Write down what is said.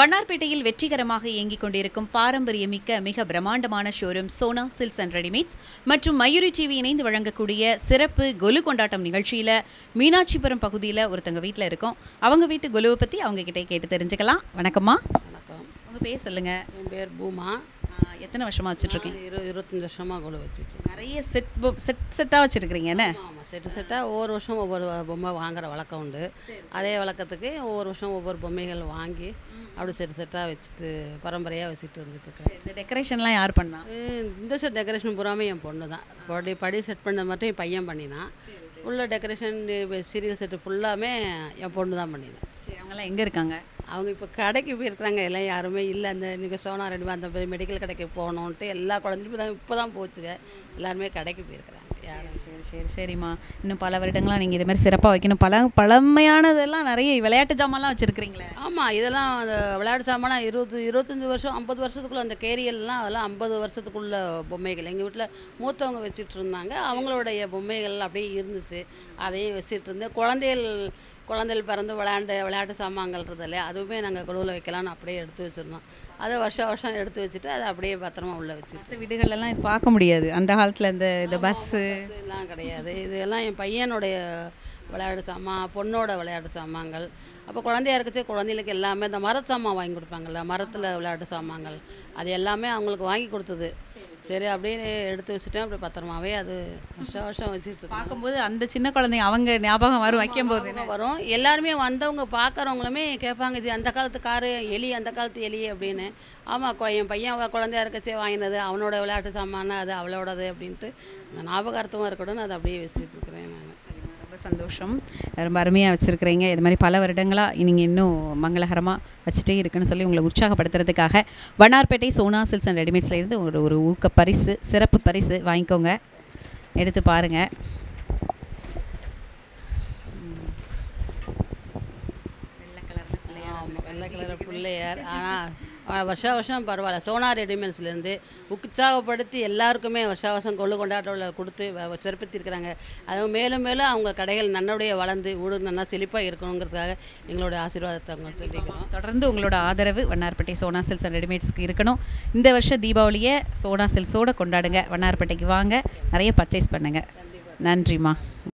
வண்ணார்பேட்டையில் வெற்றிகரமாக இயங்கிக் கொண்டிருக்கும் பாரம்பரியமிக்க மிக பிரம்மாண்டமான showroom Sona silks and readymades மற்றும் மயூரி டிவி இணைந்து வழங்கக்கூடிய சிறப்பு கொலு கொண்டாட்டம் நிகழ்ச்சியில் மீனாட்சிபுரம் பகுதியில் ஒருத்தங்க வீட்டில் இருக்கோம் அவங்க வீட்டு கொலுவை பற்றி அவங்க கிட்டே கேட்டு தெரிஞ்சுக்கலாம் வணக்கம்மா வணக்கம் உங்கள் பேர் சொல்லுங்கள் என் பேர் பூமா எத்தனை வருஷமாக வச்சுட்ருக்கீங்க நான் இரு இருபத்தஞ்சி வருஷமாக கொலு வச்சுட்டு நிறைய செட் செட் செட்டாக வச்சுருக்கிறீங்க என்ன ஆமாம் செட்டு செட்டாக ஒவ்வொரு வருஷம் ஒவ்வொரு பொம்மை வாங்குற வழக்கம் உண்டு அதே வழக்கத்துக்கு ஒவ்வொரு வருஷம் ஒவ்வொரு பொம்மைகள் வாங்கி அப்படி செட்டு செட்டாக வச்சுட்டு பரம்பரையாக வச்சுட்டு வந்துட்டுருக்கேன் இந்த டெக்கரேஷன்லாம் யார் பண்ணா இந்த செட் டெக்கரேஷன் பூராமே என் பொண்ணு தான் படி படி செட் பண்ண மட்டும் என் பையன் பண்ணினான் உள்ள டெக்கரேஷன் சீரியல் செட்டு ஃபுல்லாமே என் பொண்ணு தான் பண்ணினான் சரி அவங்கெல்லாம் எங்கே இருக்காங்க அவங்க இப்போ கடைக்கு போயிருக்கிறாங்க எல்லாம் யாருமே இல்லை அந்த நீங்கள் சோனா ரெண்டு அந்த மெடிக்கல் கடைக்கு போகணுன்ட்டு எல்லா குழந்தையும் தான் இப்போ தான் போச்சுங்க எல்லாருமே கடைக்கு போயிருக்கிறாங்க யாரும் சரி சரி சரிம்மா இன்னும் பல வருடங்களா நீங்கள் இது மாதிரி சிறப்பாக வைக்கணும் பல பழமையானதெல்லாம் நிறைய விளையாட்டு ஜாமான்லாம் வச்சுருக்கிறீங்களே ஆமாம் இதெல்லாம் அந்த விளையாட்டு சாமான் இருபது இருபத்தஞ்சி வருஷம் ஐம்பது வருஷத்துக்குள்ள அந்த கேரியல்லாம் அதெல்லாம் ஐம்பது வருஷத்துக்குள்ள பொம்மைகள் எங்கள் வீட்டில் மூத்தவங்க வச்சுட்டு இருந்தாங்க அவங்களுடைய பொம்மைகள் அப்படியே இருந்துச்சு அதையும் வச்சுட்டு இருந்தேன் குழந்தைகள் குழந்தைகள் பிறந்து விளையாண்டு விளையாட்டு சாமான்கள்றது இல்லையா அதுவுமே நாங்கள் குழுவில் வைக்கலாம்னு அப்படியே எடுத்து வச்சுருந்தோம் அதை வருஷம் வருஷம் எடுத்து வச்சுட்டு அதை அப்படியே பத்திரமா உள்ளே வச்சுட்டு மற்ற வீடுகள்லாம் இது பார்க்க முடியாது அந்த காலத்தில் இந்த இந்த பஸ்ஸு எல்லாம் கிடையாது இதெல்லாம் என் பையனுடைய விளையாட்டு சாமான் பொண்ணோட விளையாட்டு சாமான்கள் அப்போ குழந்தையா இருக்கச்சே குழந்தைகளுக்கு எல்லாமே இந்த மரச்சாமான் வாங்கி கொடுப்பாங்கல்ல மரத்தில் விளையாட்டு சாமான்கள் அது எல்லாமே அவங்களுக்கு வாங்கி கொடுத்தது சரி அப்படியே எடுத்து வச்சுட்டேன் அப்படி பத்திரமாவே அது வருஷம் வருஷம் வச்சுட்டு இருக்கேன் பார்க்கும்போது அந்த சின்ன குழந்தைங்க அவங்க ஞாபகம் வரும் வைக்கும்போது ஞாபகம் வரும் எல்லாருமே வந்தவங்க பார்க்குறவங்களுமே கேட்பாங்க இது அந்த காலத்து காரு எலி அந்த காலத்து எலி அப்படின்னு ஆமாம் என் பையன் அவ்வளோ குழந்தையா இருக்கச்சே வாங்கினது அவனோட விளையாட்டு சாமான அது அவளோடது அப்படின்ட்டு அந்த ஞாபகார்த்தமாக இருக்கட்டும்னு அதை அப்படியே வச்சுட்டு இருக்கிறேன் நான் ரொம்ப சந்தோஷம் ரொம்ப அருமையாக வச்சுருக்கிறீங்க இது மாதிரி பல வருடங்களாக நீங்கள் இன்னும் மங்களகரமாக வச்சுட்டே இருக்குன்னு சொல்லி உங்களை உற்சாகப்படுத்துறதுக்காக வண்ணார்பேட்டை சோனா சில்ஸ் அண்ட் ரெடிமேட்ஸ்லேருந்து ஒரு ஒரு ஊக்க பரிசு சிறப்பு பரிசு வாங்கிக்கோங்க எடுத்து பாருங்கள் வெள்ளை கலரில் ஆமாம் வெள்ளை கலர் பிள்ளையார் ஆனால் வருஷா வருஷம் பரவாயில்ல சோனா ரெடிமேட்ஸ்லேருந்து உற்சாகப்படுத்தி எல்லாருக்குமே வருஷா வருஷம் கொள்ளு கொண்டாட்டத்தில் கொடுத்து வ- சிறப்பித்திருக்கிறாங்க அதுவும் மேலும் மேலும் அவங்க கடைகள் நன்னபடியாக வளர்ந்து ஊடு நல்லா செழிப்பாக இருக்கணுங்கிறதுக்காக எங்களோட ஆசீர்வாதத்தை அவங்க சொல்லிக்கிறோம் தொடர்ந்து உங்களோட ஆதரவு வண்ணார்பேட்டை சோனா சில்ஸ் அண்ட் ரெடிமேட்ஸ்க்கு இருக்கணும் இந்த வருஷம் தீபாவளியை சோனா சில்ஸோட கொண்டாடுங்க வண்ணார்பேட்டைக்கு வாங்க நிறைய பர்ச்சேஸ் பண்ணுங்கள் நன்றிம்மா